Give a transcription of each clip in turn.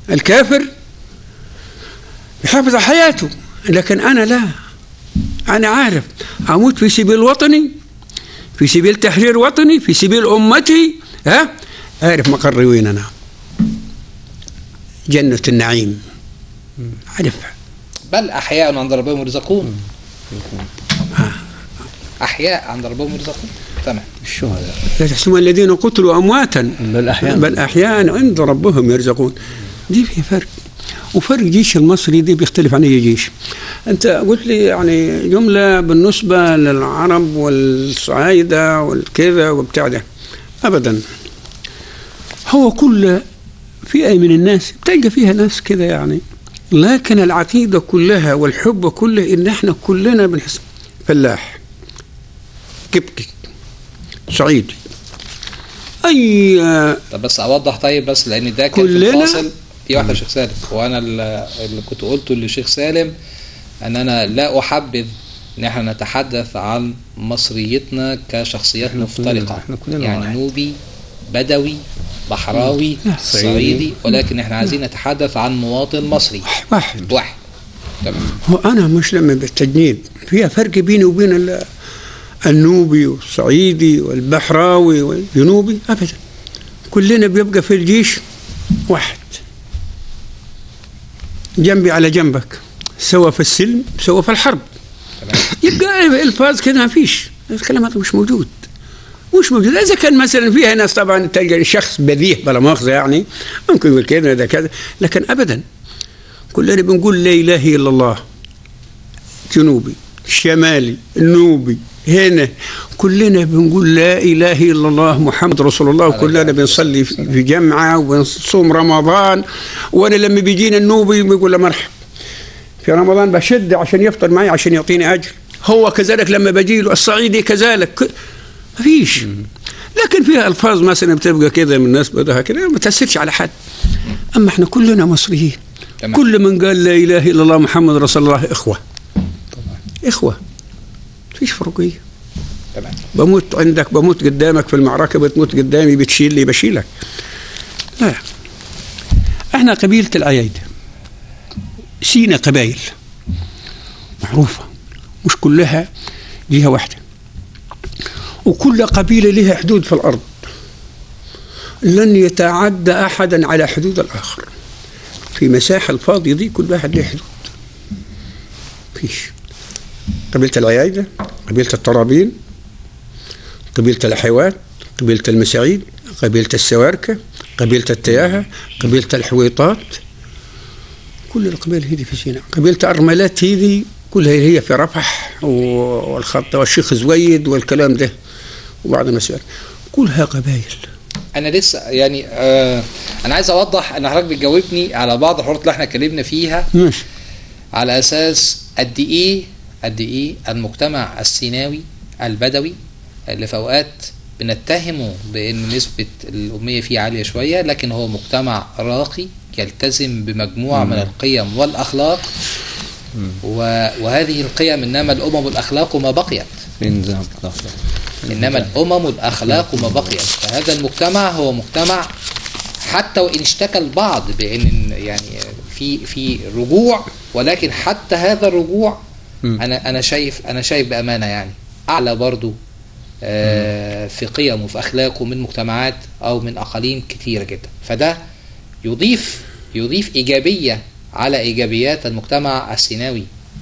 الكافر يحافظ على حياته لكن أنا لا أنا عارف أموت في سبيل وطني في سبيل تحرير وطني في سبيل أمتي ها عارف مقري وين أنا جنة النعيم عارفها بل احياء عند ربهم يرزقون احياء عند ربهم يرزقون تمام الشهداء لا تحسبوا الذين قتلوا أمواتا بل أحياء بل أحياء عند ربهم يرزقون دي في فرق وفرق الجيش المصري دي بيختلف عن أي جيش أنت قلت لي يعني جملة بالنسبة للعرب والصعايدة والكذا وبتاع ده أبدا هو كل فئة من الناس بتلقى فيها ناس كده يعني لكن العقيدة كلها والحب كله إن إحنا كلنا بنحس فلاح كبكي صعيدي أي طب بس اوضح طيب بس لان ده كان في كلنا- الفاصل في واحده شيخ سالم وانا ال- اللي كنت قلته للشيخ سالم ان انا لا احبذ ان احنا نتحدث عن مصريتنا كشخصيات إحنا كلنا- مفترقه إحنا كلنا يعني واحد. نوبي بدوي بحراوي صعيدي ولكن احنا عايزين نتحدث عن مواطن مصري واحد واحد تمام هو أنا مش لما بالتجنيد فيها فرق بيني وبين ال- النوبي والصعيدي والبحراوي والجنوبي أبدا كلنا بيبقى في الجيش واحد جنبي على جنبك سواء في السلم سواء في الحرب تمام يبقى الفاظ كده ما فيش الكلام هذا مش موجود مش موجود اذا كان مثلا فيها ناس طبعا تلقى شخص بديه بلا مؤاخذه يعني ممكن يقول كذا ده كذا لكن ابدا كلنا بنقول لا اله الا الله جنوبي شمالي نوبي هنا كلنا بنقول لا اله الا الله محمد رسول الله وكلنا بنصلي في في جمعه وبنصوم رمضان وانا لما بيجينا النوبي بيقول له مرحب في رمضان بشد عشان يفطر معي عشان يعطيني اجر هو كذلك لما بجي له الصعيدي كذلك ك- ما فيش لكن فيها الفاظ مثلا بتبقى كده من الناس بدها كده ما تاثرش على حد اما احنا كلنا مصريين تمام. كل من قال لا اله الا الله محمد رسول الله اخوه اخوه فيش فرقيه تمام بموت عندك بموت قدامك في المعركه بتموت قدامي بتشيل لي بشيلك لا احنا قبيله العيايده سينا قبائل معروفه مش كلها جهه واحده وكل قبيله لها حدود في الارض لن يتعدى احدا على حدود الاخر في مساحه الفاضيه دي كل واحد له حدود فيش قبيله العيايده قبيله الطرابين قبيلة الحيوان قبيلة المساعيد قبيلة السواركة قبيلة التياهة قبيلة الحويطات كل القبائل هذه في سيناء قبيلة أرملات هذه كلها هي في رفح و- والخط والشيخ زويد والكلام ده وبعض المسائل كلها قبائل انا لسه يعني آه انا عايز اوضح ان حضرتك بتجاوبني على بعض الحوارات اللي احنا اتكلمنا فيها ماشي على اساس قد ايه قد ايه المجتمع السيناوي البدوي اللي في اوقات بنتهمه بان نسبه الاميه فيه عاليه شويه لكن هو مجتمع راقي يلتزم بمجموعه من القيم والاخلاق و- وهذه القيم انما الامم الاخلاق ما بقيت من ذهب الأخضر. انما الامم الاخلاق ما بقيت فهذا المجتمع هو مجتمع حتى وان اشتكى البعض بان يعني في في رجوع ولكن حتى هذا الرجوع مم. انا انا شايف انا شايف بامانه يعني اعلى برضو آه في قيمه وفي اخلاقه من مجتمعات او من اقاليم كثيره جدا فده يضيف يضيف ايجابيه على ايجابيات المجتمع السيناوي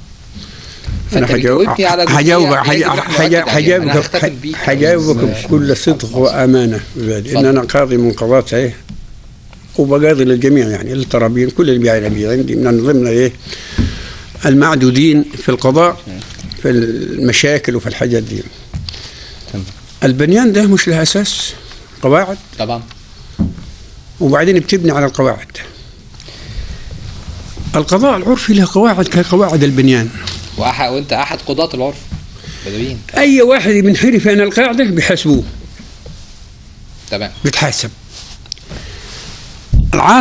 أنا فأنت حجاوب بتجاوبني على جزئية حجاوب يجب إن إحنا نؤكد عليها. أنا هختتم حجاوبك بيك. حجاوبك بكل صدق وأمانة بعد. إن اتفضل. أنا قاضي من قضاة إيه وبقاضي للجميع يعني الترابين كل اللي بيعلم عندي من ضمن إيه المعدودين في القضاء في المشاكل وفي الحاجات دي تمام. البنيان ده مش له أساس قواعد طبعا وبعدين بتبني على القواعد القضاء العرفي له قواعد كقواعد البنيان وأح... وانت احد قضاة العرف بدويين اي واحد منحرف عن القاعده بيحاسبوه تمام بيتحاسب العار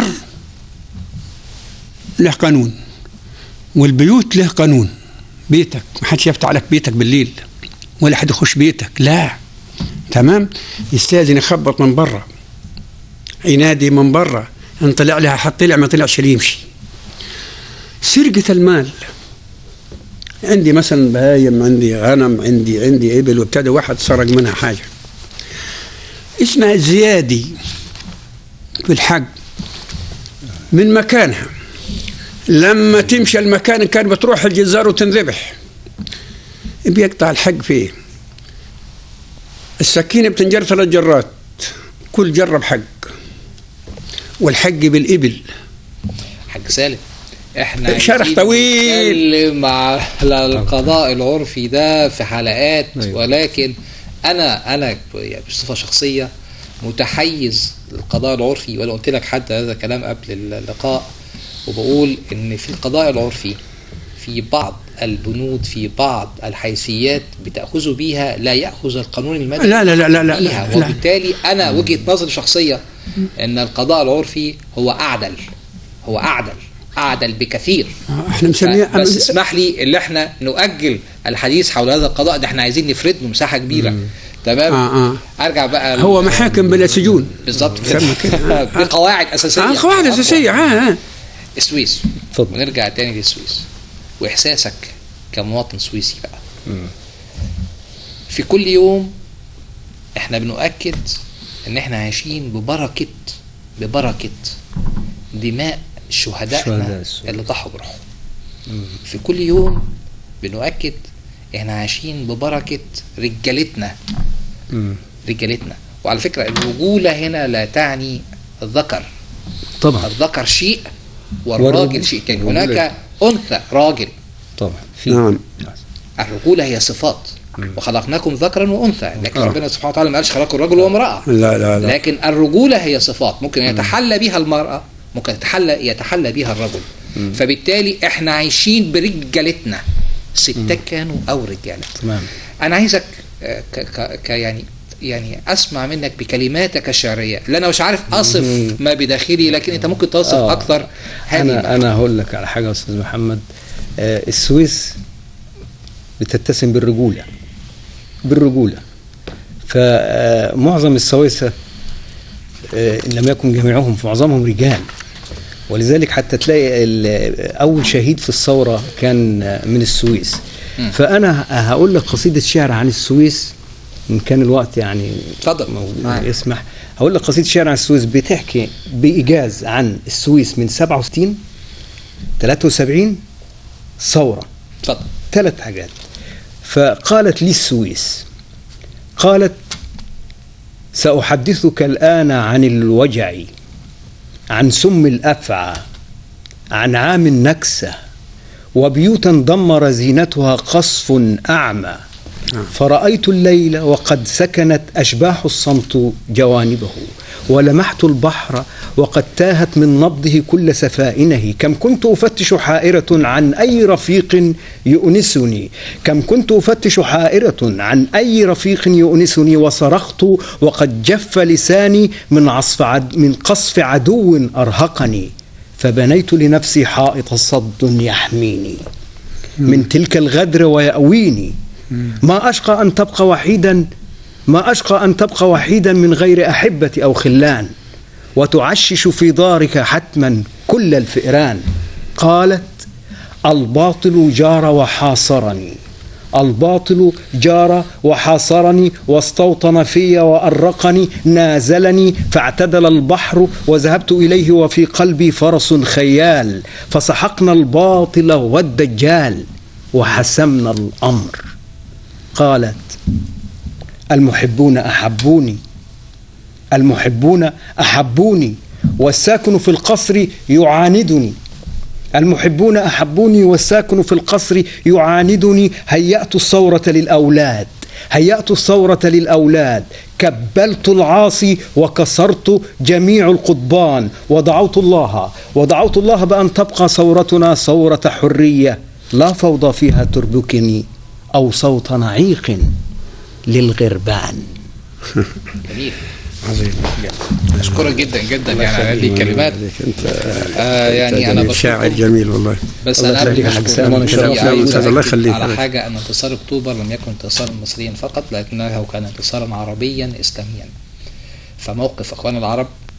له قانون والبيوت له قانون بيتك ما حدش يفتح لك بيتك بالليل ولا حد يخش بيتك لا تمام يستاذن يخبط من برا ينادي من برا ان طلع لها حط طلع ما طلعش اللي يمشي سرقة المال عندي مثلا بهايم عندي غنم عندي عندي ابل وابتدى واحد سرق منها حاجة اسمها الزيادي في الحق من مكانها لما تمشي المكان كان بتروح الجزار وتنذبح بيقطع الحق فيه السكينة بتنجر ثلاث جرات كل جرة بحق والحق بالإبل حاج سالم احنا شرح عايزين طويل. نتكلم على القضاء العرفي ده في حلقات أيوة. ولكن انا انا يعني بصفه شخصيه متحيز للقضاء العرفي وانا قلت لك حتى هذا الكلام قبل اللقاء وبقول ان في القضاء العرفي في بعض البنود في بعض الحيثيات بتاخذوا بيها لا ياخذ القانون المدني لا لا لا لا لا, فيها لا, لا. وبالتالي انا وجهه نظري الشخصيه ان القضاء العرفي هو اعدل هو اعدل اعدل بكثير احنا مسميه بس اسمح لي اللي احنا نؤجل الحديث حول هذا القضاء ده احنا عايزين نفرد له مساحه كبيره تمام آه آه. ارجع بقى هو محاكم بلا سجون بالظبط سمى كده. بقواعد اساسيه آه قواعد اساسيه آه آه. السويس اتفضل. ونرجع تاني للسويس واحساسك كمواطن سويسي بقى مم. في كل يوم احنا بنؤكد ان احنا عايشين ببركه ببركه دماء شهداء شهدائنا السويس. اللي ضحوا بروحهم في كل يوم بنؤكد احنا عايشين ببركه رجالتنا مم. رجالتنا وعلى فكره الرجوله هنا لا تعني الذكر طبعا الذكر شيء والراجل والرجل- شيء تاني هناك انثى راجل طبعا في نعم الرجوله هي صفات وخلقناكم ذكرا وانثى لكن آه. ربنا سبحانه وتعالى ما قالش خلق الرجل وامراه لا لا لا لكن الرجوله هي صفات ممكن يتحلى بها المراه ممكن يتحلى يتحلى بها الرجل فبالتالي احنا عايشين برجالتنا ستات كانوا او رجاله تمام انا عايزك آه، ك ك ك يعني يعني اسمع منك بكلماتك الشعريه اللي انا مش عارف اصف ما بداخلي لكن انت ممكن توصف آه. اكثر هذه انا المعاني. انا هقول لك على حاجه يا استاذ محمد آه، السويس بتتسم بالرجوله بالرجوله فمعظم السويسه آه، ان لم يكن جميعهم فمعظمهم رجال ولذلك حتى تلاقي ال- اول شهيد في الثوره كان آه، من السويس مم. فانا هقول لك قصيده شعر عن السويس ان كان الوقت يعني اتفضل مو- معاك. يسمح هقول لك قصيده شعر عن السويس بتحكي بايجاز عن السويس من 67 73 ثوره اتفضل ثلاث حاجات فقالت لي السويس قالت سأحدثك الآن عن الوجع عن سم الأفعى عن عام النكسة وبيوتا دمر زينتها قصف أعمى فرأيت الليل وقد سكنت أشباح الصمت جوانبه ولمحت البحر وقد تاهت من نبضه كل سفائنه كم كنت أفتش حائرة عن أي رفيق يؤنسني كم كنت أفتش حائرة عن أي رفيق يؤنسني وصرخت وقد جف لساني من عصف عد من قصف عدو أرهقني فبنيت لنفسي حائط صد يحميني من تلك الغدر ويأويني ما أشقى أن تبقى وحيدا ما أشقى أن تبقى وحيدا من غير أحبة أو خلان وتعشش في دارك حتما كل الفئران قالت الباطل جار وحاصرني الباطل جار وحاصرني واستوطن في وأرقني نازلني فاعتدل البحر وذهبت إليه وفي قلبي فرس خيال فسحقنا الباطل والدجال وحسمنا الأمر قالت المحبون أحبوني المحبون أحبوني والساكن في القصر يعاندني المحبون أحبوني والساكن في القصر يعاندني هيأت الثورة للأولاد هيأت الثورة للأولاد كبلت العاصي وكسرت جميع القضبان ودعوت الله ودعوت الله بأن تبقى ثورتنا ثورة حرية لا فوضى فيها تربكني أو صوت نعيق للغربان جميل عظيم اشكرك جدا جدا يعني على هذه الكلمات انت آه يعني انا أنت شاعر بشكركم جميل والله بس الله انا قبل يخليك ما يا حاج أشكر سلام، وأنا في شرفت بيك. عايز الله أأكد يخليك. على حاجه ان انتصار اكتوبر لم يكن انتصارا مصريا فقط لكنه كان انتصارا عربيا اسلاميا فموقف اخوان العرب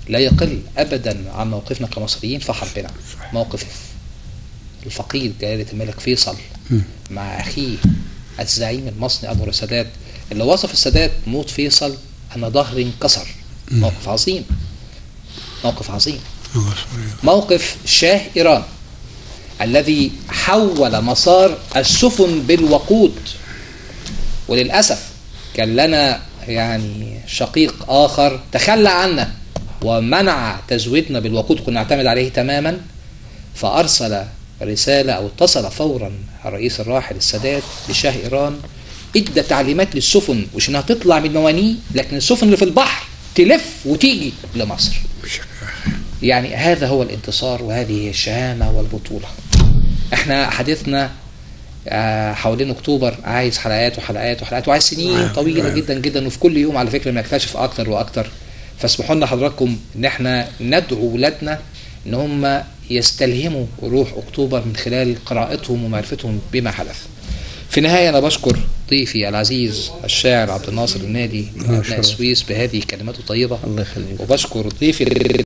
لا يقل ابدا عن موقفنا كمصريين في حربنا موقف الفقيد جلاله الملك فيصل مم. مع اخيه الزعيم المصري انور السادات اللي وصف السادات موت فيصل ان ظهري انكسر موقف عظيم موقف عظيم موقف شاه ايران الذي حول مسار السفن بالوقود وللاسف كان لنا يعني شقيق اخر تخلى عنا ومنع تزويدنا بالوقود كنا نعتمد عليه تماما فارسل رساله او اتصل فورا الرئيس الراحل السادات بشاه ايران ادى تعليمات للسفن مش انها تطلع من موانيه لكن السفن اللي في البحر تلف وتيجي لمصر يعني هذا هو الانتصار وهذه هي الشهامة والبطولة احنا حديثنا آه، حوالين اكتوبر عايز حلقات وحلقات وحلقات وعايز سنين آه، طويله آه. جدا جدا وفي كل يوم على فكره بنكتشف اكتر واكتر فاسمحوا لنا حضراتكم ان احنا ندعو ولادنا ان هم يستلهموا روح اكتوبر من خلال قراءتهم ومعرفتهم بما حدث. في النهايه انا بشكر ضيفي العزيز الشاعر عبد الناصر النادي من ابناء شرف. السويس بهذه الكلمات الطيبه الله يخليك وبشكر ضيفي